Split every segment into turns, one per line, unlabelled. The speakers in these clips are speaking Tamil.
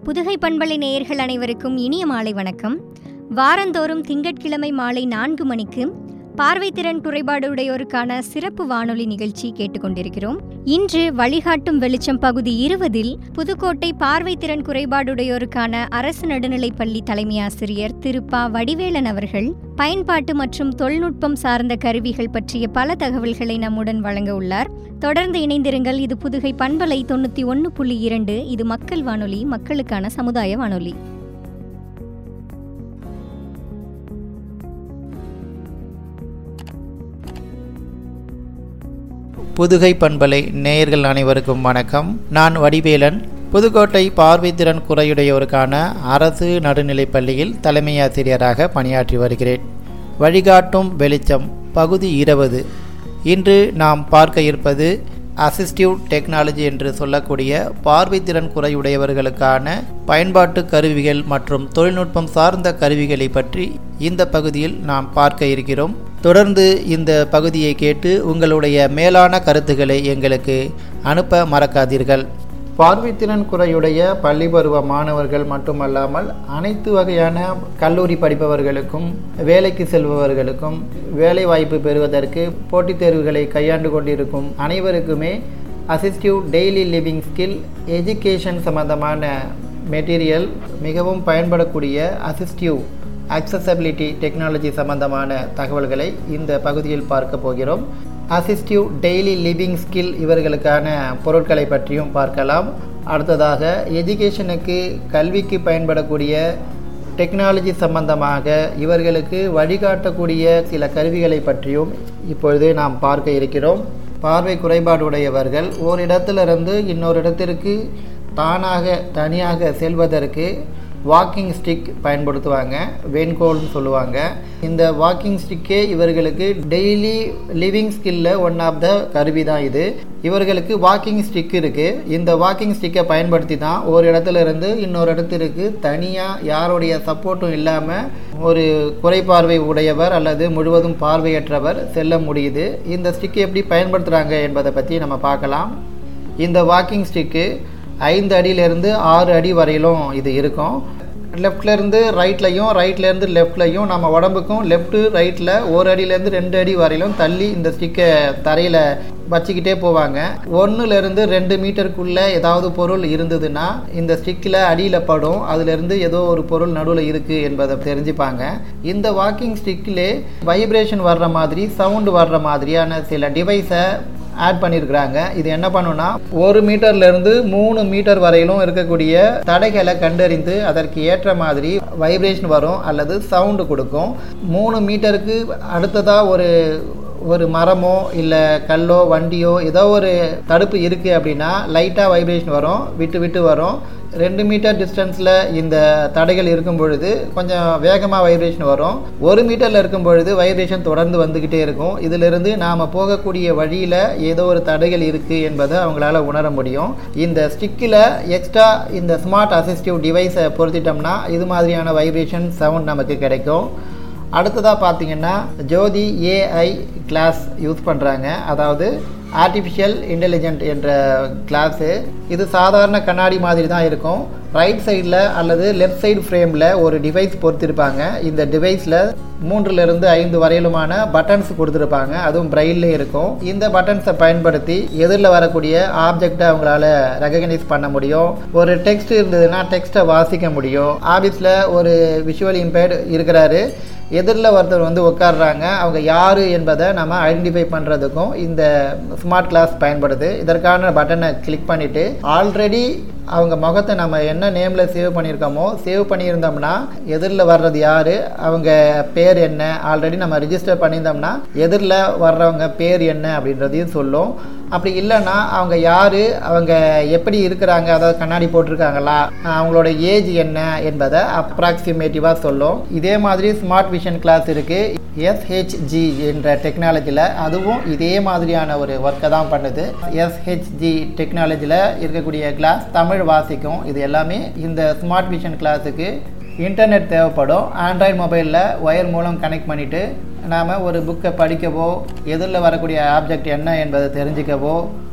புதுகை பண்பலை நேயர்கள் அனைவருக்கும் இனிய மாலை வணக்கம் வாரந்தோறும் திங்கட்கிழமை மாலை நான்கு மணிக்கு பார்வைத்திறன் குறைபாடு உடையோருக்கான சிறப்பு வானொலி நிகழ்ச்சி கேட்டுக்கொண்டிருக்கிறோம் இன்று வழிகாட்டும் வெளிச்சம் பகுதி இருபதில் புதுக்கோட்டை பார்வைத்திறன் குறைபாடுடையோருக்கான அரசு நடுநிலைப்பள்ளி தலைமை ஆசிரியர் திரு ப வடிவேலன் அவர்கள் பயன்பாட்டு மற்றும் தொழில்நுட்பம் சார்ந்த கருவிகள் பற்றிய பல தகவல்களை நம்முடன் வழங்க உள்ளார் தொடர்ந்து இணைந்திருங்கள் இது புதுகை பண்பலை தொண்ணூற்றி ஒன்று புள்ளி இரண்டு இது மக்கள் வானொலி மக்களுக்கான சமுதாய வானொலி
புதுகை பண்பலை நேயர்கள் அனைவருக்கும் வணக்கம் நான் வடிவேலன் புதுக்கோட்டை பார்வைத்திறன் குறையுடையோருக்கான அரசு நடுநிலைப் பள்ளியில் தலைமை ஆசிரியராக பணியாற்றி வருகிறேன் வழிகாட்டும் வெளிச்சம் பகுதி இருபது இன்று நாம் பார்க்க இருப்பது அசிஸ்டிவ் டெக்னாலஜி என்று சொல்லக்கூடிய பார்வைத்திறன் குறையுடையவர்களுக்கான பயன்பாட்டு கருவிகள் மற்றும் தொழில்நுட்பம் சார்ந்த கருவிகளை பற்றி இந்த பகுதியில் நாம் பார்க்க இருக்கிறோம் தொடர்ந்து இந்த பகுதியை கேட்டு உங்களுடைய மேலான கருத்துக்களை எங்களுக்கு அனுப்ப மறக்காதீர்கள் பார்வைத்திறன் குறையுடைய பள்ளி பருவ மாணவர்கள் மட்டுமல்லாமல் அனைத்து வகையான கல்லூரி படிப்பவர்களுக்கும் வேலைக்கு செல்பவர்களுக்கும் வேலை வாய்ப்பு பெறுவதற்கு போட்டித் தேர்வுகளை கையாண்டு கொண்டிருக்கும் அனைவருக்குமே assistive daily living skill education சம்பந்தமான மெட்டீரியல் மிகவும் பயன்படக்கூடிய அசிஸ்டிவ் அக்சசபிலிட்டி டெக்னாலஜி சம்பந்தமான தகவல்களை இந்த பகுதியில் பார்க்க போகிறோம் அசிஸ்டிவ் டெய்லி லிவிங் ஸ்கில் இவர்களுக்கான பொருட்களை பற்றியும் பார்க்கலாம் அடுத்ததாக எஜுகேஷனுக்கு கல்விக்கு பயன்படக்கூடிய டெக்னாலஜி சம்பந்தமாக இவர்களுக்கு வழிகாட்டக்கூடிய சில கருவிகளை பற்றியும் இப்பொழுது நாம் பார்க்க இருக்கிறோம் பார்வை குறைபாடுடையவர்கள் ஓரிடத்திலிருந்து இன்னொரு இடத்திற்கு தானாக தனியாக செல்வதற்கு வாக்கிங் ஸ்டிக் பயன்படுத்துவாங்க வென்கோல்னு சொல்லுவாங்க இந்த வாக்கிங் ஸ்டிக்கே இவர்களுக்கு டெய்லி லிவிங் ஸ்கில்ல ஒன் ஆஃப் த கருவி தான் இது இவர்களுக்கு வாக்கிங் ஸ்டிக் இருக்கு இந்த வாக்கிங் ஸ்டிக்கை பயன்படுத்தி தான் ஒரு இடத்துல இருந்து இன்னொரு இடத்திற்கு தனியாக யாருடைய சப்போர்ட்டும் இல்லாமல் ஒரு குறைபார்வை உடையவர் அல்லது முழுவதும் பார்வையற்றவர் செல்ல முடியுது இந்த ஸ்டிக்கை எப்படி பயன்படுத்துகிறாங்க என்பதை பற்றி நம்ம பார்க்கலாம் இந்த வாக்கிங் ஸ்டிக்கு ஐந்து அடியிலேருந்து ஆறு அடி வரையிலும் இது இருக்கும் லெஃப்ட்லேருந்து ரைட்லையும் ரைட்லேருந்து லெஃப்ட்லையும் நம்ம உடம்புக்கும் லெஃப்ட்டு ரைட்டில் ஒரு அடியிலேருந்து ரெண்டு அடி வரையிலும் தள்ளி இந்த ஸ்டிக்கை தரையில் வச்சுக்கிட்டே போவாங்க ஒன்றுலேருந்து ரெண்டு மீட்டருக்குள்ளே ஏதாவது பொருள் இருந்ததுன்னா இந்த ஸ்டிக்கில் அடியில் படும் அதுலேருந்து ஏதோ ஒரு பொருள் நடுவில் இருக்குது என்பதை தெரிஞ்சுப்பாங்க இந்த வாக்கிங் ஸ்டிக்கிலே வைப்ரேஷன் வர்ற மாதிரி சவுண்டு வர்ற மாதிரியான சில டிவைஸை ஆட் பண்ணியிருக்கிறாங்க இது என்ன பண்ணுன்னா ஒரு மீட்டர்லேருந்து மூணு மீட்டர் வரையிலும் இருக்கக்கூடிய தடைகளை கண்டறிந்து அதற்கு ஏற்ற மாதிரி வைப்ரேஷன் வரும் அல்லது சவுண்டு கொடுக்கும் மூணு மீட்டருக்கு அடுத்ததாக ஒரு ஒரு மரமோ இல்லை கல்லோ வண்டியோ ஏதோ ஒரு தடுப்பு இருக்குது அப்படின்னா லைட்டாக வைப்ரேஷன் வரும் விட்டு விட்டு வரும் ரெண்டு மீட்டர் டிஸ்டன்ஸில் இந்த தடைகள் இருக்கும் பொழுது கொஞ்சம் வேகமாக வைப்ரேஷன் வரும் ஒரு மீட்டரில் இருக்கும் பொழுது வைப்ரேஷன் தொடர்ந்து வந்துக்கிட்டே இருக்கும் இதிலிருந்து நாம் போகக்கூடிய வழியில் ஏதோ ஒரு தடைகள் இருக்குது என்பதை அவங்களால உணர முடியும் இந்த ஸ்டிக்கில் எக்ஸ்ட்ரா இந்த ஸ்மார்ட் அசிஸ்டிவ் டிவைஸை பொருத்திட்டோம்னா இது மாதிரியான வைப்ரேஷன் சவுண்ட் நமக்கு கிடைக்கும் அடுத்ததாக பார்த்தீங்கன்னா ஜோதி ஏஐ கிளாஸ் யூஸ் பண்ணுறாங்க அதாவது ஆர்டிஃபிஷியல் இன்டெலிஜென்ட் என்ற கிளாஸு இது சாதாரண கண்ணாடி மாதிரி தான் இருக்கும் ரைட் சைடில் அல்லது லெஃப்ட் சைடு ஃப்ரேமில் ஒரு டிவைஸ் பொறுத்திருப்பாங்க இந்த டிவைஸில் மூன்றுலேருந்து ஐந்து வரையிலுமான பட்டன்ஸ் கொடுத்துருப்பாங்க அதுவும் பிரெயிலே இருக்கும் இந்த பட்டன்ஸை பயன்படுத்தி எதிரில் வரக்கூடிய ஆப்ஜெக்டை அவங்களால ரெகக்னைஸ் பண்ண முடியும் ஒரு டெக்ஸ்ட் இருந்ததுன்னா டெக்ஸ்ட்டை வாசிக்க முடியும் ஆஃபீஸில் ஒரு விஷுவல் இம்பேர்டு இருக்கிறாரு எதிரில் ஒருத்தர் வந்து உட்காடுறாங்க அவங்க யார் என்பதை நம்ம ஐடென்டிஃபை பண்ணுறதுக்கும் இந்த ஸ்மார்ட் கிளாஸ் பயன்படுது இதற்கான பட்டனை கிளிக் பண்ணிவிட்டு ஆல்ரெடி அவங்க முகத்தை நம்ம என்ன நேமில் சேவ் பண்ணியிருக்கோமோ சேவ் பண்ணியிருந்தோம்னா எதிரில் வர்றது யார் அவங்க பேர் என்ன ஆல்ரெடி நம்ம ரிஜிஸ்டர் பண்ணியிருந்தோம்னா எதிரில் வர்றவங்க பேர் என்ன அப்படின்றதையும் சொல்லும் அப்படி இல்லைன்னா அவங்க யார் அவங்க எப்படி இருக்கிறாங்க அதாவது கண்ணாடி போட்டிருக்காங்களா அவங்களோட ஏஜ் என்ன என்பதை அப்ராக்சிமேட்டிவாக சொல்லும் இதே மாதிரி ஸ்மார்ட் விஷன் கிளாஸ் இருக்குது எஸ்ஹெச்ஜி என்ற டெக்னாலஜியில் அதுவும் இதே மாதிரியான ஒரு ஒர்க்கை தான் பண்ணுது எஸ்ஹெச்ஜி டெக்னாலஜியில் இருக்கக்கூடிய கிளாஸ் தமிழ் வாசிக்கும் இது எல்லாமே இந்த ஸ்மார்ட் விஷன் கிளாஸுக்கு இன்டர்நெட் தேவைப்படும் ஆண்ட்ராய்டு மொபைலில் ஒயர் மூலம் கனெக்ட் பண்ணிவிட்டு நாம் ஒரு புக்கை படிக்கவோ எதிரில் வரக்கூடிய ஆப்ஜெக்ட் என்ன என்பதை தெரிஞ்சுக்கவோ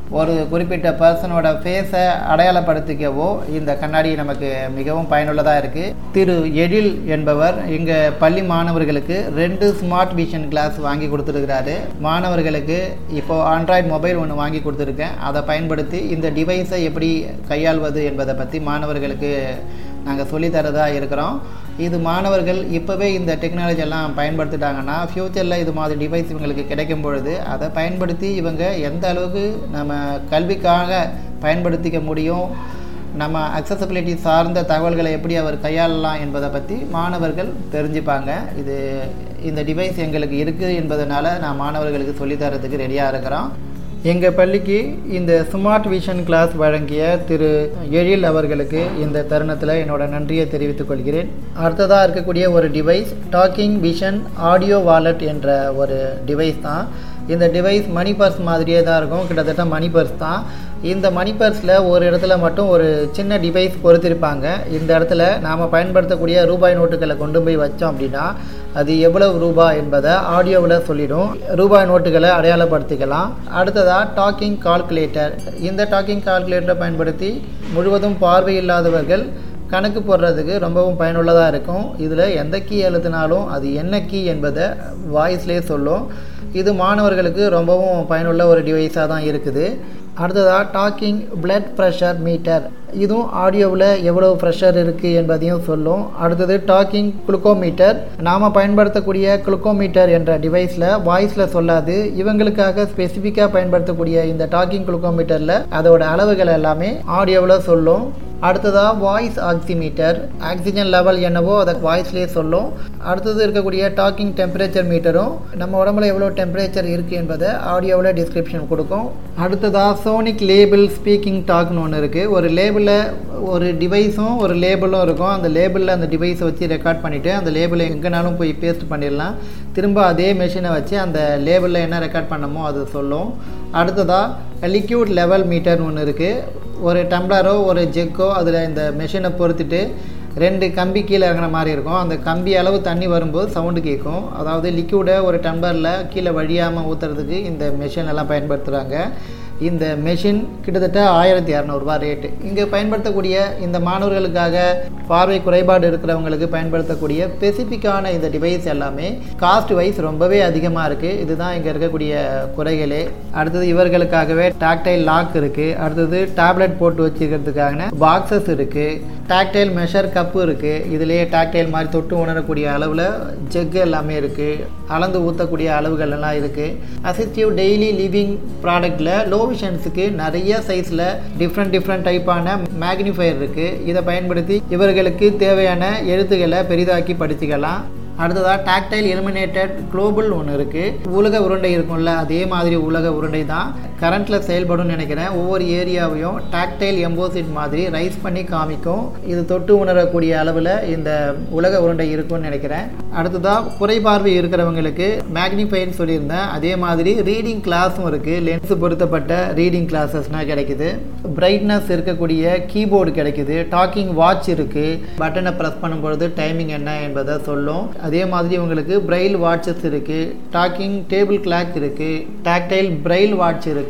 ஒரு குறிப்பிட்ட பர்சனோட ஃபேஸை அடையாளப்படுத்திக்கவோ இந்த கண்ணாடி நமக்கு மிகவும் பயனுள்ளதாக இருக்குது திரு எழில் என்பவர் எங்கள் பள்ளி மாணவர்களுக்கு ரெண்டு ஸ்மார்ட் விஷன் கிளாஸ் வாங்கி கொடுத்துருக்கிறாரு மாணவர்களுக்கு இப்போது ஆண்ட்ராய்டு மொபைல் ஒன்று வாங்கி கொடுத்துருக்கேன் அதை பயன்படுத்தி இந்த டிவைஸை எப்படி கையாள்வது என்பதை பற்றி மாணவர்களுக்கு நாங்கள் சொல்லித்தரதா இருக்கிறோம் இது மாணவர்கள் இப்போவே இந்த டெக்னாலஜி எல்லாம் பயன்படுத்திட்டாங்கன்னா ஃப்யூச்சரில் இது மாதிரி டிவைஸ் இவங்களுக்கு கிடைக்கும் பொழுது அதை பயன்படுத்தி இவங்க எந்த அளவுக்கு நம்ம கல்விக்காக பயன்படுத்திக்க முடியும் நம்ம அக்சசபிலிட்டி சார்ந்த தகவல்களை எப்படி அவர் கையாளலாம் என்பதை பற்றி மாணவர்கள் தெரிஞ்சுப்பாங்க இது இந்த டிவைஸ் எங்களுக்கு இருக்குது என்பதனால நான் மாணவர்களுக்கு சொல்லித்தரதுக்கு ரெடியாக இருக்கிறோம் எங்கள் பள்ளிக்கு இந்த ஸ்மார்ட் விஷன் கிளாஸ் வழங்கிய திரு எழில் அவர்களுக்கு இந்த தருணத்தில் என்னோட நன்றியை தெரிவித்துக் கொள்கிறேன் அடுத்ததாக இருக்கக்கூடிய ஒரு device talking vision audio wallet என்ற ஒரு டிவைஸ் தான் இந்த டிவைஸ் மணி பர்ஸ் மாதிரியே தான் இருக்கும் கிட்டத்தட்ட மணி பர்ஸ் தான் இந்த மணி பர்ஸில் ஒரு இடத்துல மட்டும் ஒரு சின்ன டிவைஸ் பொறுத்திருப்பாங்க இந்த இடத்துல நாம் பயன்படுத்தக்கூடிய ரூபாய் நோட்டுகளை கொண்டு போய் வச்சோம் அப்படின்னா அது எவ்வளவு ரூபாய் என்பதை ஆடியோவில் சொல்லிடும் ரூபாய் நோட்டுகளை அடையாளப்படுத்திக்கலாம் அடுத்ததாக டாக்கிங் கால்குலேட்டர் இந்த டாக்கிங் கால்குலேட்டரை பயன்படுத்தி முழுவதும் பார்வையில்லாதவர்கள் கணக்கு போடுறதுக்கு ரொம்பவும் பயனுள்ளதாக இருக்கும் இதில் எந்த கீ எழுத்தினாலும் அது என்ன கீ என்பதை வாய்ஸ்லேயே சொல்லும் இது மாணவர்களுக்கு ரொம்பவும் பயனுள்ள ஒரு டிவைஸாக தான் இருக்குது அடுத்ததாக டாக்கிங் பிளட் ப்ரெஷர் மீட்டர் இதுவும் ஆடியோவில் எவ்வளோ ப்ரெஷர் இருக்குது என்பதையும் சொல்லும் அடுத்தது டாக்கிங் குளுக்கோமீட்டர் நாம் பயன்படுத்தக்கூடிய குளுக்கோமீட்டர் என்ற டிவைஸில் வாய்ஸில் சொல்லாது இவங்களுக்காக ஸ்பெசிஃபிக்காக பயன்படுத்தக்கூடிய இந்த டாக்கிங் குளுக்கோமீட்டரில் அதோட அளவுகள் எல்லாமே ஆடியோவில் சொல்லும் அடுத்ததாக வாய்ஸ் ஆக்சிமீட்டர் ஆக்சிஜன் லெவல் என்னவோ அதை வாய்ஸ்லேயே சொல்லும் அடுத்தது இருக்கக்கூடிய டாக்கிங் டெம்பரேச்சர் மீட்டரும் நம்ம உடம்புல எவ்வளோ டெம்பரேச்சர் இருக்குது என்பதை ஆடியோவில் டிஸ்கிரிப்ஷன் கொடுக்கும் அடுத்ததாக சோனிக் லேபிள் ஸ்பீக்கிங் டாக்னு ஒன்று இருக்குது ஒரு லேபிளில் ஒரு டிவைஸும் ஒரு லேபிளும் இருக்கும் அந்த லேபிளில் அந்த டிவைஸை வச்சு ரெக்கார்ட் பண்ணிவிட்டு அந்த லேபிளை எங்கேனாலும் போய் பேஸ்ட் பண்ணிடலாம் திரும்ப அதே மெஷினை வச்சு அந்த லேபிளில் என்ன ரெக்கார்ட் பண்ணமோ அது சொல்லும் அடுத்ததாக லிக்யூட் லெவல் மீட்டர்னு ஒன்று இருக்குது ஒரு டம்ளரோ ஒரு ஜெக்கோ அதில் இந்த மெஷினை பொறுத்துட்டு ரெண்டு கம்பி கீழே இறங்குற மாதிரி இருக்கும் அந்த கம்பி அளவு தண்ணி வரும்போது சவுண்டு கேட்கும் அதாவது லிக்யூடை ஒரு டம்ளரில் கீழே வழியாமல் ஊற்றுறதுக்கு இந்த மெஷின் எல்லாம் பயன்படுத்துகிறாங்க இந்த மெஷின் கிட்டத்தட்ட ஆயிரத்தி இரநூறுபா ரேட்டு இங்கே பயன்படுத்தக்கூடிய இந்த மாணவர்களுக்காக பார்வை குறைபாடு இருக்கிறவங்களுக்கு பயன்படுத்தக்கூடிய ஸ்பெசிஃபிக்கான இந்த டிவைஸ் எல்லாமே காஸ்ட் வைஸ் ரொம்பவே அதிகமாக இருக்குது இதுதான் இங்கே இருக்கக்கூடிய குறைகளே அடுத்தது இவர்களுக்காகவே டாக்டைல் லாக் இருக்குது அடுத்தது டேப்லெட் போட்டு வச்சுக்கிறதுக்கான பாக்ஸஸ் இருக்குது டாக்டைல் மெஷர் கப்பு இருக்குது இதுலேயே டாக்டைல் மாதிரி தொட்டு உணரக்கூடிய அளவில் ஜெக் எல்லாமே இருக்குது அளந்து ஊற்றக்கூடிய அளவுகள் எல்லாம் இருக்குது அசிஸ்டிவ் டெய்லி லிவிங் ப்ராடக்ட்டில் லோ விஷன்ஸுக்கு நிறைய சைஸில் டிஃப்ரெண்ட் டிஃப்ரெண்ட் டைப்பான மேக்னிஃபையர் இருக்குது இதை பயன்படுத்தி இவர்களுக்கு தேவையான எழுத்துக்களை பெரிதாக்கி படிச்சுக்கலாம் அடுத்ததாக டாக்டைல் எலிமினேட்டட் குளோபல் ஒன்று இருக்குது உலக உருண்டை இருக்கும்ல அதே மாதிரி உலக உருண்டை தான் கரண்ட்டில் செயல்படும் நினைக்கிறேன் ஒவ்வொரு ஏரியாவையும் டாக்டைல் எம்போசிட் மாதிரி ரைஸ் பண்ணி காமிக்கும் இது தொட்டு உணரக்கூடிய அளவில் இந்த உலக உருண்டை இருக்கும்னு நினைக்கிறேன் அடுத்ததாக குறைபார்வை இருக்கிறவங்களுக்கு மேக்னிஃபைன்னு சொல்லியிருந்தேன் அதே மாதிரி ரீடிங் கிளாஸும் இருக்குது லென்ஸ் பொருத்தப்பட்ட ரீடிங் கிளாஸஸ்னால் கிடைக்குது பிரைட்னஸ் இருக்கக்கூடிய கீபோர்டு கிடைக்குது டாக்கிங் வாட்ச் இருக்குது பட்டனை ப்ரெஸ் பண்ணும்பொழுது டைமிங் என்ன என்பதை சொல்லும் அதே மாதிரி உங்களுக்கு பிரெயில் வாட்சஸ் இருக்குது டாக்கிங் டேபிள் கிளாக் இருக்குது டாக்டைல் பிரெயில் வாட்ச் இருக்குது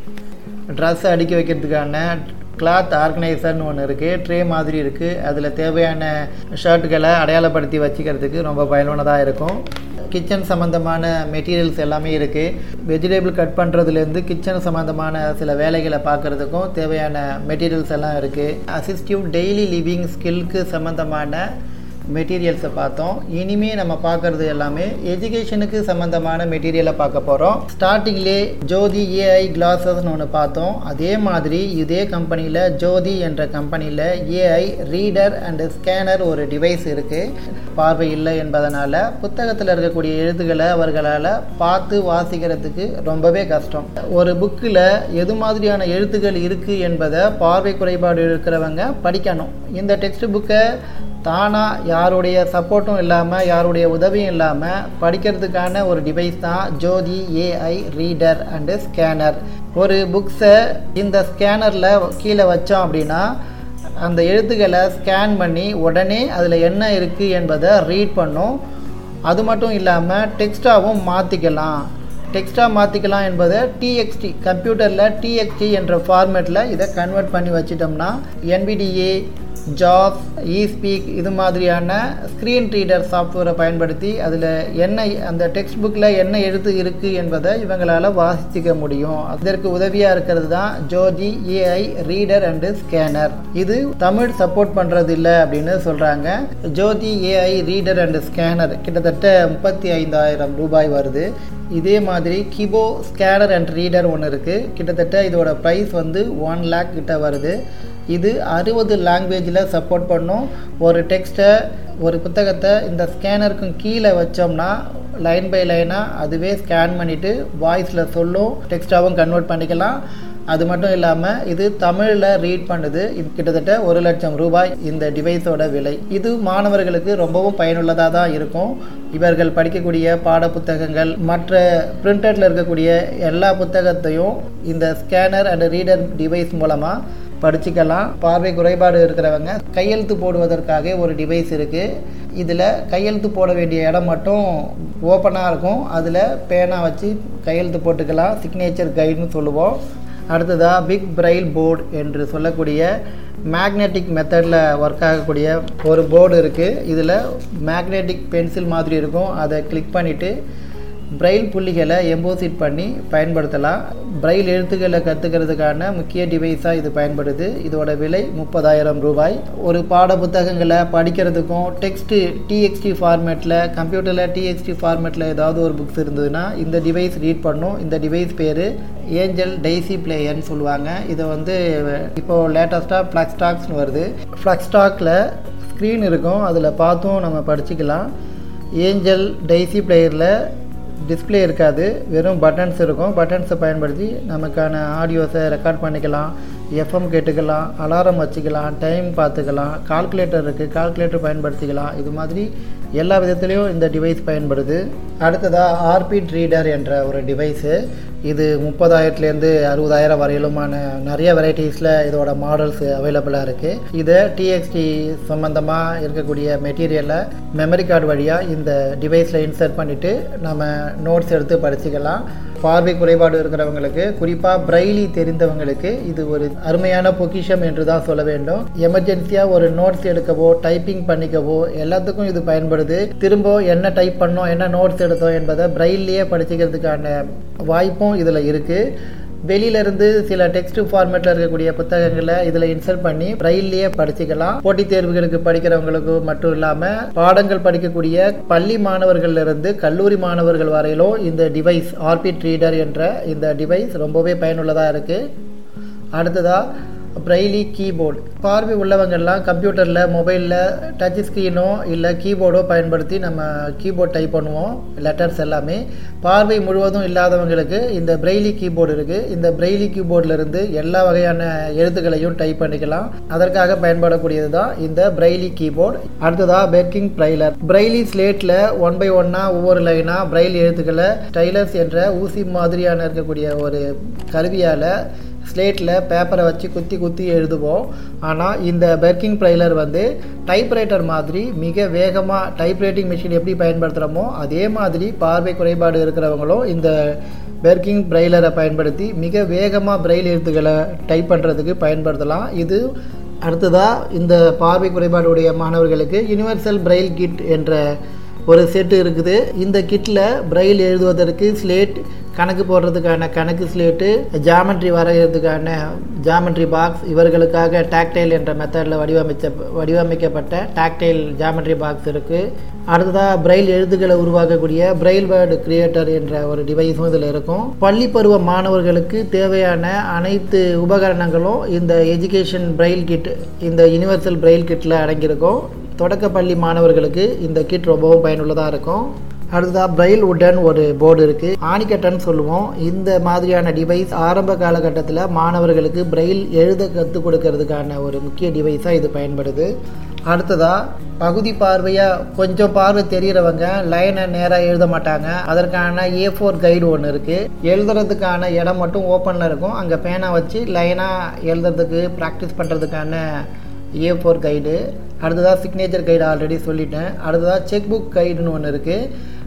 ட்ரெஸ் அடுக்கி வைக்கிறதுக்கான கிளாத் ஆர்கனைசர்னு ஒன்று இருக்குது ட்ரே மாதிரி இருக்குது அதில் தேவையான ஷர்ட்டுகளை அடையாளப்படுத்தி வச்சுக்கிறதுக்கு ரொம்ப பயனுள்ளதாக இருக்கும் கிச்சன் சம்மந்தமான மெட்டீரியல்ஸ் எல்லாமே இருக்குது வெஜிடபிள் கட் பண்ணுறதுலேருந்து கிச்சன் சம்மந்தமான சில வேலைகளை பார்க்குறதுக்கும் தேவையான மெட்டீரியல்ஸ் எல்லாம் இருக்குது அசிஸ்டிவ் டெய்லி லிவிங் ஸ்கில்க்கு சம்மந்தமான மெட்டீரியல்ஸை பார்த்தோம் இனிமே நம்ம பார்க்குறது எல்லாமே எஜுகேஷனுக்கு சம்மந்தமான மெட்டீரியலை பார்க்க போகிறோம் ஸ்டார்டிங்லே ஜோதி ஏஐ கிளாஸஸ்னு ஒன்று பார்த்தோம் அதே மாதிரி இதே கம்பெனியில் ஜோதி என்ற கம்பெனியில் ஏஐ ரீடர் அண்டு ஸ்கேனர் ஒரு டிவைஸ் இருக்குது பார்வை இல்லை என்பதனால் புத்தகத்தில் இருக்கக்கூடிய எழுத்துக்களை அவர்களால் பார்த்து வாசிக்கிறதுக்கு ரொம்பவே கஷ்டம் ஒரு புக்கில் எது மாதிரியான எழுத்துக்கள் இருக்குது என்பதை பார்வை குறைபாடு இருக்கிறவங்க படிக்கணும் இந்த டெக்ஸ்ட் புக்கை தானாக யாருடைய சப்போர்ட்டும் இல்லாமல் யாருடைய உதவியும் இல்லாமல் படிக்கிறதுக்கான ஒரு டிவைஸ் தான் Jyothi AI reader and scanner ஒரு புக்ஸை இந்த ஸ்கேனரில் கீழே வச்சோம் அப்படின்னா அந்த எழுத்துக்களை ஸ்கேன் பண்ணி உடனே அதில் என்ன இருக்குது என்பதை ரீட் பண்ணும் அது மட்டும் இல்லாமல் டெக்ஸ்டாகவும் மாற்றிக்கலாம் டெக்ஸ்ட்டாக மாற்றிக்கலாம் என்பதை டிஎக்ஸ்டி கம்ப்யூட்டரில் டிஎக்ஸ்டி என்ற ஃபார்மேட்டில் இதை கன்வெர்ட் பண்ணி வச்சிட்டோம்னா என்பிடிஏ ஜாப் இஸ்பீக் இது மாதிரியான ஸ்க்ரீன் ரீடர் சாஃப்ட்வேரை பயன்படுத்தி அதில் என்ன அந்த டெக்ஸ்ட் புக்கில் என்ன எழுத்து இருக்குது என்பதை இவங்களால் வாசிக்க முடியும் அதற்கு உதவியாக இருக்கிறது தான் Jyothi AI reader and scanner இது தமிழ் சப்போர்ட் பண்ணுறது இல்லை அப்படின்னு சொல்கிறாங்க Jyothi AI reader and scanner கிட்டத்தட்ட முப்பத்தி ஐந்தாயிரம் ரூபாய் வருது இதே மாதிரி கிபோ ஸ்கேனர் அண்ட் ரீடர் ஒன்று இருக்குது கிட்டத்தட்ட இதோட ப்ரைஸ் வந்து ஒன் லேக் கிட்ட வருது இது அறுபது லாங்குவேஜில் சப்போர்ட் பண்ணும் ஒரு டெக்ஸ்ட்டை ஒரு புத்தகத்தை இந்த ஸ்கேனருக்கும் கீழே வச்சோம்னா லைன் பை லைனாக அதுவே ஸ்கேன் பண்ணிவிட்டு வாய்ஸில் சொல்லும் டெக்ஸ்ட்டாகவும் கன்வெர்ட் பண்ணிக்கலாம் அது மட்டும் இல்லாமல் இது தமிழில் ரீட் பண்ணுது இது கிட்டத்தட்ட ஒரு லட்சம் ரூபாய் இந்த டிவைஸோட விலை இது மாணவர்களுக்கு ரொம்பவும் பயனுள்ளதாக தான் இருக்கும் இவர்கள் படிக்கக்கூடிய பாட புத்தகங்கள் மற்ற பிரிண்டரில் இருக்கக்கூடிய எல்லா புத்தகத்தையும் இந்த ஸ்கேனர் அண்ட் ரீடர் டிவைஸ் மூலமாக படிச்சுக்கலாம் பார்வை குறைபாடு இருக்கிறவங்க கையெழுத்து போடுவதற்காக ஒரு டிவைஸ் இருக்குது இதில் கையெழுத்து போட வேண்டிய இடம் மட்டும் ஓப்பனாக இருக்கும் அதில் பேனா வச்சு கையெழுத்து போட்டுக்கலாம் சிக்னேச்சர் கைடுன்னு சொல்லுவோம் அடுத்ததாக பிக் பிரைல் போர்டு என்று சொல்லக்கூடிய மேக்னெட்டிக் மெத்தடில் ஒர்க் ஆகக்கூடிய ஒரு போர்டு இருக்குது இதில் மேக்னெட்டிக் பென்சில் மாதிரி இருக்கும் அதை கிளிக் பண்ணிவிட்டு பிரெயில் புள்ளிகளை எம்போசிட் பண்ணி பயன்படுத்தலாம் பிரெயில் எழுத்துக்களை கற்றுக்கிறதுக்கான முக்கிய டிவைஸாக இது பயன்படுது இதோட விலை முப்பதாயிரம் ரூபாய் ஒரு பாட புத்தகங்களை படிக்கிறதுக்கும் டெக்ஸ்ட்டு டிஎக்ஸ்டி ஃபார்மேட்டில் கம்ப்யூட்டரில் டிஎக்ஸ்டி ஃபார்மேட்டில் ஏதாவது ஒரு புக்ஸ் இருந்ததுன்னா இந்த டிவைஸ் ரீட் பண்ணும் இந்த டிவைஸ் பேர் ஏஞ்சல் டெய்சி பிளேயர்னு சொல்லுவாங்க இதை வந்து இப்போது லேட்டஸ்ட்டாக ஃப்ளக்ஸ்டாக்ஸ்னு வருது ஃப்ளக்ஸ்டாக்கில் ஸ்க்ரீன் இருக்கும் அதில் பார்த்தும் நம்ம படிச்சுக்கலாம் ஏஞ்சல் டெய்சி பிளேயரில் டிஸ்பிளே இருக்காது வெறும் பட்டன்ஸ் இருக்கும் பட்டன்ஸை பயன்படுத்தி நமக்கான ஆடியோஸை ரெக்கார்ட் பண்ணிக்கலாம் எஃப்எம் கேட்டுக்கலாம் அலாரம் வச்சுக்கலாம் டைம் பார்த்துக்கலாம் கால்குலேட்டர் இருக்குது கால்குலேட்டர் பயன்படுத்திக்கலாம் இது மாதிரி எல்லா விதத்துலேயும் இந்த டிவைஸ் பயன்படுது அடுத்ததாக ஆர்பிட் ரீடர் என்ற ஒரு டிவைஸு இது முப்பதாயிரத்துலேருந்து அறுபதாயிரம் வரையிலுமான நிறைய வெரைட்டிஸில் இதோட மாடல்ஸ் அவைலபிளாக இருக்குது இதை டிஎக்ஸ்டி சம்மந்தமாக இருக்கக்கூடிய மெட்டீரியலை மெமரி கார்டு வழியாக இந்த டிவைஸில் இன்சர்ட் பண்ணிவிட்டு நம்ம நோட்ஸ் எடுத்து படிச்சுக்கலாம் பார்வை குறைபாடு இருக்கிறவங்களுக்கு குறிப்பாக பிரைலி தெரிந்தவங்களுக்கு இது ஒரு அருமையான பொக்கிஷம் என்று தான் சொல்ல வேண்டும் எமர்ஜென்சியாக ஒரு நோட்ஸ் எடுக்கவோ டைப்பிங் பண்ணிக்கவோ எல்லாத்துக்கும் இது பயன்படுது திரும்ப என்ன டைப் பண்ணோம் என்ன நோட்ஸ் எடுத்தோம் என்பதை பிரைல்லையே படிச்சுக்கிறதுக்கான வாய்ப்பும் இதில் இருக்குது வெளியிலேருந்து சில டெக்ஸ்ட் ஃபார்மேட்டில் இருக்கக்கூடிய புத்தகங்களை இதில் இன்சர்ட் பண்ணி பிரெயில்லையே படிச்சுக்கலாம் போட்டித் தேர்வுகளுக்கு படிக்கிறவங்களுக்கு மட்டும் இல்லாமல் பாடங்கள் படிக்கக்கூடிய பள்ளி மாணவர்களிலிருந்து கல்லூரி மாணவர்கள் வரையிலும் இந்த டிவைஸ் ஆர்பிட் ரீடர் என்ற இந்த டிவைஸ் ரொம்பவே பயனுள்ளதாக இருக்குது அடுத்ததாக பிரெய்லி கீபோர்டு பார்வை உள்ளவங்கெல்லாம் கம்ப்யூட்டரில் மொபைலில் டச் ஸ்க்ரீனோ இல்லை கீபோர்டோ பயன்படுத்தி நம்ம கீபோர்ட் டைப் பண்ணுவோம் லெட்டர்ஸ் எல்லாமே பார்வை முழுவதும் இல்லாதவங்களுக்கு இந்த பிரெய்லி கீபோர்டு இருக்குது இந்த பிரெய்லி கீபோர்டிலிருந்து எல்லா வகையான எழுத்துக்களையும் டைப் பண்ணிக்கலாம் அதற்காக பயன்படக்கூடியது தான் இந்த பிரெய்லி கீபோர்டு அடுத்ததாக பெர்கிங் பிரைலர் பிரெய்லி ஸ்லேட்டில் ஒன் பை ஒன்னாக ஒவ்வொரு லைனாக பிரெயில் எழுத்துக்களை ஸ்டைலர்ஸ் என்ற ஊசி மாதிரியான இருக்கக்கூடிய ஒரு கருவியால் ஸ்லேட்டில் பேப்பரை வச்சு குத்தி குத்தி எழுதுவோம் ஆனால் இந்த பெர்கிங் ப்ரைலர் வந்து டைப்ரைட்டர் மாதிரி மிக வேகமாக டைப்ரைட்டிங் மிஷின் எப்படி பயன்படுத்துகிறோமோ அதே மாதிரி பார்வை குறைபாடு இருக்கிறவங்களும் இந்த பெர்கிங் பிரைலரை பயன்படுத்தி மிக வேகமாக பிரெயில் எழுத்துக்களை டைப் பண்ணுறதுக்கு பயன்படுத்தலாம் இது அடுத்ததாக இந்த பார்வை குறைபாடுடைய மாணவர்களுக்கு யுனிவர்சல் பிரெயில் கிட் என்ற ஒரு செட்டு இருக்குது இந்த கிட்டில் பிரெயில் எழுதுவதற்கு ஸ்லேட் கணக்கு போடுறதுக்கான கணக்கு ஸ்லேட்டு ஜாமெட்ரி வரைகிறதுக்கான ஜாமெட்ரி பாக்ஸ் இவர்களுக்காக டாக்டைல் என்ற மெத்தடில் வடிவமைச்ச வடிவமைக்கப்பட்ட டாக்டைல் ஜாமெட்ரி பாக்ஸ் இருக்குது அடுத்ததாக பிரெயில் எழுத்துக்களை உருவாக்கக்கூடிய பிரெயில் வேர்டு கிரியேட்டர் என்ற ஒரு டிவைஸும் இதில் இருக்கும் பள்ளி பருவ மாணவர்களுக்கு தேவையான அனைத்து உபகரணங்களும் இந்த எஜுகேஷன் பிரெயில் கிட் இந்த யுனிவர்சல் பிரெயில் கிட்டில் அடங்கியிருக்கும் தொடக்க பள்ளி மாணவர்களுக்கு இந்த கிட் ரொம்பவும் பயனுள்ளதாக இருக்கும் அடுத்ததாக பிரெயில் உடன் ஒரு போர்டு இருக்குது ஆணிக்கட்டன் சொல்லுவோம் இந்த மாதிரியான டிவைஸ் ஆரம்ப காலகட்டத்தில் மாணவர்களுக்கு பிரெயில் எழுத கற்றுக் கொடுக்கறதுக்கான ஒரு முக்கிய டிவைஸாக இது பயன்படுது அடுத்ததாக பகுதி பார்வையாக கொஞ்சம் பார்வை தெரிகிறவங்க லைனை நேராக எழுத மாட்டாங்க அதற்கான ஏ ஃபோர் கைடு ஒன்று இருக்குது எழுதுறதுக்கான இடம் மட்டும் ஓப்பனில் இருக்கும் அங்கே பேனா வச்சு லைனாக எழுதுறதுக்கு ப்ராக்டிஸ் பண்ணுறதுக்கான ஏ ஃபோர் கைடு அடுத்ததாக சிக்னேச்சர் கைடு ஆல்ரெடி சொல்லிட்டேன் அடுத்ததாக செக் புக் கைடுன்னு ஒன்று இருக்குது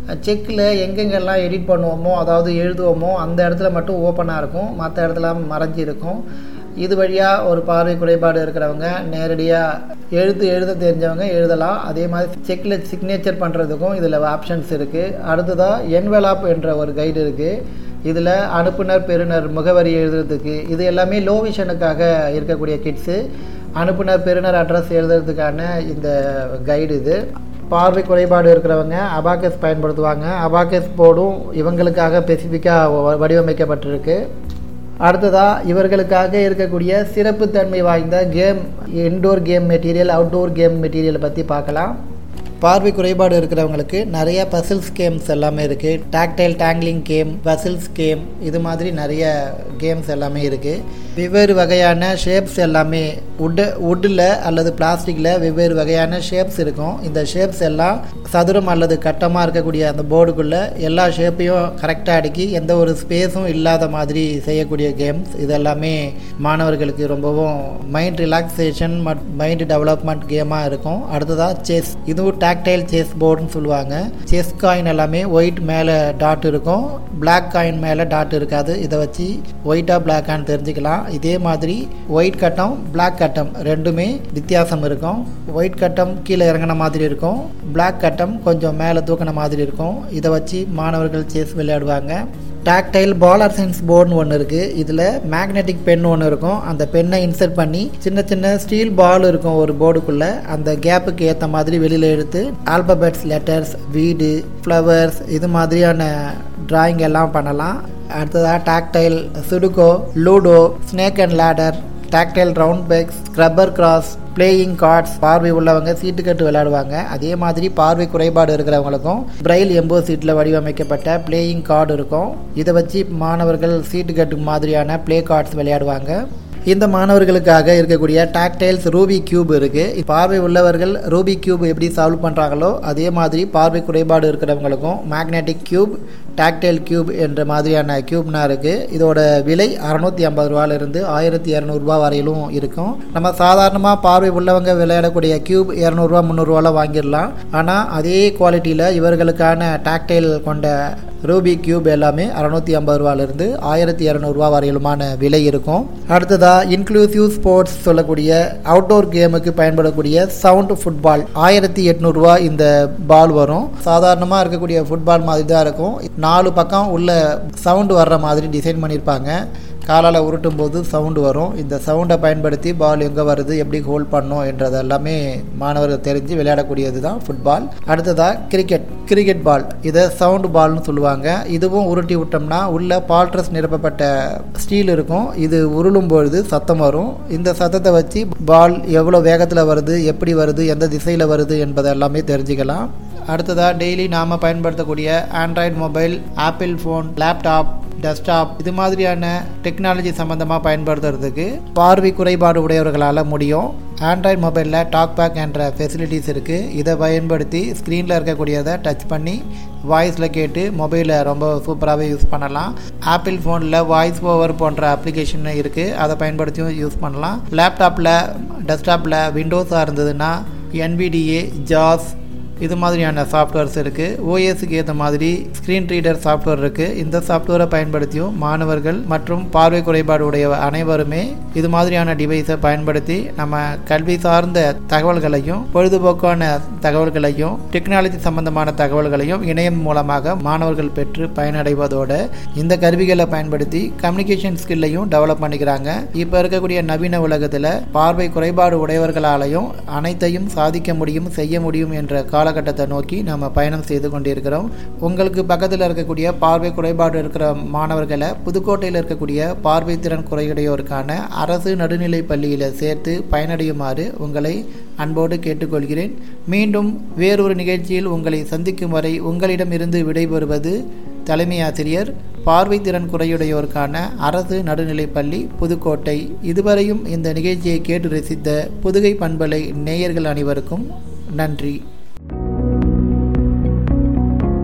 செக்கில் எங்கெங்கெல்லாம் எடிட் பண்ணுவோமோ அதாவது எழுதுவோமோ அந்த இடத்துல மட்டும் ஓப்பனாக இருக்கும் மற்ற இடத்துல மறைஞ்சி இருக்கும் இது வழியாக ஒரு பார்வை குறைபாடு இருக்கிறவங்க நேரடியாக எழுத்து எழுத தெரிஞ்சவங்க எழுதலாம் அதே மாதிரி செக்கில் சிக்னேச்சர் பண்ணுறதுக்கும் இதில் ஆப்ஷன்ஸ் இருக்குது அடுத்ததாக என்வெலாப் என்ற ஒரு கைடு இருக்குது இதில் அனுப்புனர் பெறுநர் முகவரி எழுதுறதுக்கு இது எல்லாமே லோ விஷனுக்காக இருக்கக்கூடிய கிட்ஸு அனுப்புனர் பெறுநர் அட்ரஸ் எழுதுறதுக்கான இந்த கைடு இது பார்வை குறைபாடு இருக்கிறவங்க அபாக்கஸ் பயன்படுத்துவாங்க அபாக்கஸ் போர்டும் இவங்களுக்காக ஸ்பெசிஃபிக்காக வடிவமைக்கப்பட்டிருக்கு அடுத்ததாக இவர்களுக்காக இருக்கக்கூடிய சிறப்புத்தன்மை வாய்ந்த game indoor game material outdoor game மெட்டீரியலை பற்றி பார்க்கலாம் பார்வை குறைபாடு இருக்கிறவங்களுக்கு நிறைய பசில்ஸ் கேம்ஸ் எல்லாமே இருக்குது tactile tangling game puzzles game இது மாதிரி நிறைய கேம்ஸ் எல்லாமே இருக்குது வெவ்வேறு வகையான ஷேப்ஸ் எல்லாமே உட்டு உட்டில் அல்லது பிளாஸ்டிக்கில் வெவ்வேறு வகையான ஷேப்ஸ் இருக்கும் இந்த ஷேப்ஸ் எல்லாம் சதுரம் அல்லது கட்டமாக இருக்கக்கூடிய அந்த போர்டுக்குள்ளே எல்லா ஷேப்பையும் கரெக்டாக அடுக்கி எந்த ஒரு ஸ்பேஸும் இல்லாத மாதிரி செய்யக்கூடிய கேம்ஸ் இது எல்லாமே மாணவர்களுக்கு ரொம்பவும் மைண்ட் ரிலாக்ஸேஷன் மட் மைண்ட் டெவலப்மெண்ட் கேமாக இருக்கும் அடுத்ததாக செஸ் இதுவும் டாக்டைல் செஸ் போர்டுன்னு சொல்லுவாங்க செஸ் காயின் எல்லாமே ஒயிட் மேலே டாட் இருக்கும் பிளாக் காயின் மேலே டாட் இருக்காது இதை வச்சு ஒயிட்டாக பிளாக்கான்னு தெரிஞ்சுக்கலாம் இதே மாதிரி ஒயிட் கட்டம் பிளாக் கட்டம் ரெண்டுமே வித்தியாசம் இருக்கும் ஒயிட் கட்டம் கீழே இறங்கின மாதிரி இருக்கும் பிளாக் கட்டம் கொஞ்சம் மேலே தூக்கின மாதிரி இருக்கும் இதை வச்சு மாணவர்கள் செஸ் விளையாடுவாங்க டாக்டைல் பாலர் சென்ஸ் போர்டுன்னு ஒன்று இருக்குது இதில் மேக்னெட்டிக் பென் ஒன்று இருக்கும் அந்த பென்னை இன்சர்ட் பண்ணி சின்ன சின்ன ஸ்டீல் பால் இருக்கும் ஒரு போர்டுக்குள்ளே அந்த கேப்புக்கு ஏற்ற மாதிரி வெளியில் எடுத்து ஆல்பபெட்ஸ் லெட்டர்ஸ் வீடு ஃப்ளவர்ஸ் இது மாதிரியான டிராயிங் எல்லாம் பண்ணலாம் அடுத்ததாக tactile sudoku ludo snake and ladder tactile round pegs Scrabble cross playing cards பார்வை உள்ளவங்க சீட்டு கட்டு விளையாடுவாங்க அதே மாதிரி பார்வை குறைபாடு இருக்கிறவங்களுக்கும் பிரைல் எம்போ சீட்டில் வடிவமைக்கப்பட்ட பிளேயிங் கார்டு இருக்கும் இதை வச்சு மாணவர்கள் சீட்டு கட்டு மாதிரியான ப்ளே கார்ட்ஸ் விளையாடுவாங்க இந்த மாணவர்களுக்காக இருக்கக்கூடிய டாக்டைல்ஸ் ரூபி கியூப் இருக்குது பார்வை உள்ளவர்கள் ரூபி கியூப் எப்படி சால்வ் பண்ணுறாங்களோ அதே மாதிரி பார்வை குறைபாடு இருக்கிறவங்களுக்கும் மேக்னெட்டிக் கியூப் டாக்டைல் கியூப் என்ற மாதிரியான கியூப்னா இருக்குது இதோட விலை அறநூற்றி ஐம்பது ரூபாயிலிருந்து ஆயிரத்தி இரநூறுபா வரையிலும் இருக்கும் நம்ம சாதாரணமாக பார்வை உள்ளவங்க விளையாடக்கூடிய கியூப் இரநூறுவா முந்நூறுவாவில் வாங்கிடலாம் ஆனால் அதே குவாலிட்டியில் இவர்களுக்கான டாக்டைல் கொண்ட ரூபி கியூப் எல்லாமே அறநூற்றி ஐம்பது ரூபாயிலிருந்து ஆயிரத்தி இரநூறுவா வரையிலுமான விலை இருக்கும் அடுத்ததாக இன்க்ளூசிவ் ஸ்போர்ட்ஸ் சொல்லக்கூடிய அவுட்டோர் கேமுக்கு பயன்படக்கூடிய சவுண்ட் ஃபுட்பால் ஆயிரத்தி எட்நூறுரூவா இந்த பால் வரும் சாதாரணமாக இருக்கக்கூடிய ஃபுட்பால் மாதிரி தான் இருக்கும் நாலு பக்கம் உள்ள சவுண்டு வர்ற மாதிரி டிசைன் பண்ணியிருப்பாங்க காலால் உருட்டும் போது சவுண்டு வரும் இந்த சவுண்டை பயன்படுத்தி பால் எங்கே வருது எப்படி ஹோல்ட் பண்ணும் என்றது எல்லாமே மாணவர்கள் தெரிஞ்சு விளையாடக்கூடியது தான் ஃபுட்பால் அடுத்ததாக கிரிக்கெட் கிரிக்கெட் பால் இதை சவுண்டு பால்னு சொல்லுவாங்க இதுவும் உருட்டி விட்டோம்னா உள்ள பால்ட்ரஸ் நிரப்பப்பட்ட ஸ்டீல் இருக்கும் இது உருளும் பொழுது சத்தம் வரும் இந்த சத்தத்தை வச்சு பால் எவ்வளோ வேகத்தில் வருது எப்படி வருது எந்த திசையில் வருது என்பதை எல்லாமே தெரிஞ்சுக்கலாம் அடுத்ததாக டெய்லி நாம் பயன்படுத்தக்கூடிய Android mobile Apple phone laptop desktop இது மாதிரியான டெக்னாலஜி சம்மந்தமாக பயன்படுத்துறதுக்கு பார்வை குறைபாடு உடையவர்களால் முடியும் ஆண்ட்ராய்டு மொபைலில் டாக் பேக் என்ற ஃபெசிலிட்டிஸ் இருக்குது இதை பயன்படுத்தி ஸ்க்ரீனில் இருக்கக்கூடியதை டச் பண்ணி வாய்ஸில் கேட்டு மொபைலை ரொம்ப சூப்பராகவே யூஸ் பண்ணலாம் ஆப்பிள் ஃபோனில் வாய்ஸ் ஓவர் போன்ற அப்ளிகேஷன் இருக்குது அதை பயன்படுத்தியும் யூஸ் பண்ணலாம் லேப்டாப்பில் டெஸ்க்டாப்பில் விண்டோஸாக இருந்ததுன்னா என்பிடிஏ ஜாஸ் இது மாதிரியான சாஃப்ட்வேர்ஸ் இருக்குது ஓஎஸ்க்கு ஏற்ற மாதிரி ஸ்க்ரீன் ரீடர் சாஃப்ட்வேர் இருக்குது இந்த சாஃப்ட்வேரை பயன்படுத்தியும் மாணவர்கள் மற்றும் பார்வை குறைபாடு உடைய அனைவருமே இது மாதிரியான டிவைஸை பயன்படுத்தி நம்ம கல்வி சார்ந்த தகவல்களையும் பொழுதுபோக்கான தகவல்களையும் டெக்னாலஜி சம்பந்தமான தகவல்களையும் இணையம் மூலமாக மாணவர்கள் பெற்று பயனடைவதோடு இந்த கருவிகளை பயன்படுத்தி கம்யூனிகேஷன் ஸ்கில்லையும் டெவலப் பண்ணிக்கிறாங்க இப்போ இருக்கக்கூடிய நவீன உலகத்தில் பார்வை குறைபாடு உடையவர்களாலையும் அனைத்தையும் சாதிக்க முடியும் செய்ய முடியும் என்ற கால காலகட்டத்தை நோக்கி நம்ம பயணம் செய்து கொண்டிருக்கிறோம் உங்களுக்கு பக்கத்தில் இருக்கக்கூடிய பார்வை குறைபாடு இருக்கிற மாணவர்களை புதுக்கோட்டையில் இருக்கக்கூடிய பார்வை திறன் குறையுடையோருக்கான அரசு நடுநிலை பள்ளியில் சேர்த்து பயனடையுமாறு உங்களை அன்போடு கேட்டுக்கொள்கிறேன் மீண்டும் வேறொரு நிகழ்ச்சியில் உங்களை சந்திக்கும் வரை உங்களிடமிருந்து விடைபெறுவது தலைமை ஆசிரியர் பார்வை திறன் குறையுடையோருக்கான அரசு நடுநிலைப்பள்ளி புதுக்கோட்டை இதுவரையும் இந்த நிகழ்ச்சியை கேட்டு ரசித்த புதுகை பண்பலை நேயர்கள் அனைவருக்கும் நன்றி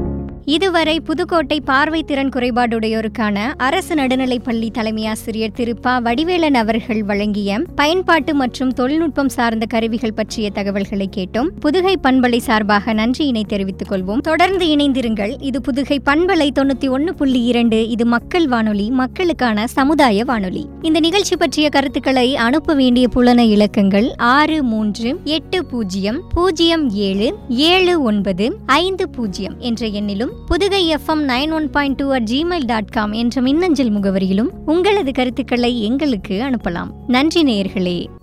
இதுவரை புதுக்கோட்டை பார்வை திறன் குறைபாடுடையோருக்கான அரசு நடுநிலைப்பள்ளி தலைமை ஆசிரியர் திரு ப வடிவேலன் அவர்கள் வழங்கிய பயன்பாட்டு மற்றும் தொழில்நுட்பம் சார்ந்த கருவிகள் பற்றிய தகவல்களை கேட்டோம் புதுகை பண்பலை சார்பாக நன்றியினை தெரிவித்துக் கொள்வோம் தொடர்ந்து இணைந்திருங்கள் இது புதுகை பண்பலை தொண்ணூத்தி ஒன்னு புள்ளி இரண்டு இது மக்கள் வானொலி மக்களுக்கான சமுதாய வானொலி இந்த நிகழ்ச்சி பற்றிய கருத்துக்களை அனுப்ப வேண்டிய புலன இலக்கங்கள் ஆறு மூன்று எட்டு பூஜ்ஜியம் பூஜ்ஜியம் ஏழு ஏழு ஒன்பது ஐந்து பூஜ்ஜியம் என்ற எண்ணிலும் Pudugai FM nine one point two at Gmail dot com என்ற மின்னஞ்சல் முகவரியிலும் உங்களது கருத்துக்களை எங்களுக்கு அனுப்பலாம் நன்றி நேயர்களே